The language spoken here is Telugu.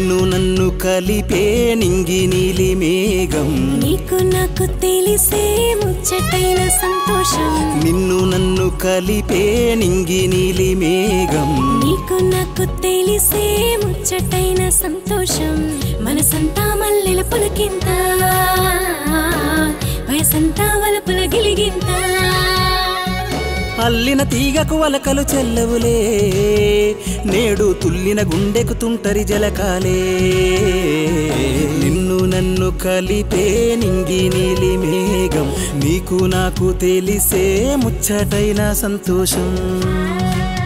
నిన్ను నన్ను కలిపే నింగి నీలి మేఘం నీకు నాకు తెలిసే ముచ్చటైన సంతోషం నిన్ను నన్ను కలిపే నింగి నీలి మేఘం నీకు నాకు తెలిసే ముచ్చటైన సంతోషం మనసంతా మల్లెల పులకింత వయసంతా వలపుల గిలిగింత అల్లిన తీగకు వలకలు చెల్లవులే నేడు తుల్లిన గుండెకు తుంటరి జలకాలే నిన్ను నన్ను కలిపే నింగి నీలి మేఘం నీకు నాకు తెలిసే ముచ్చటైన సంతోషం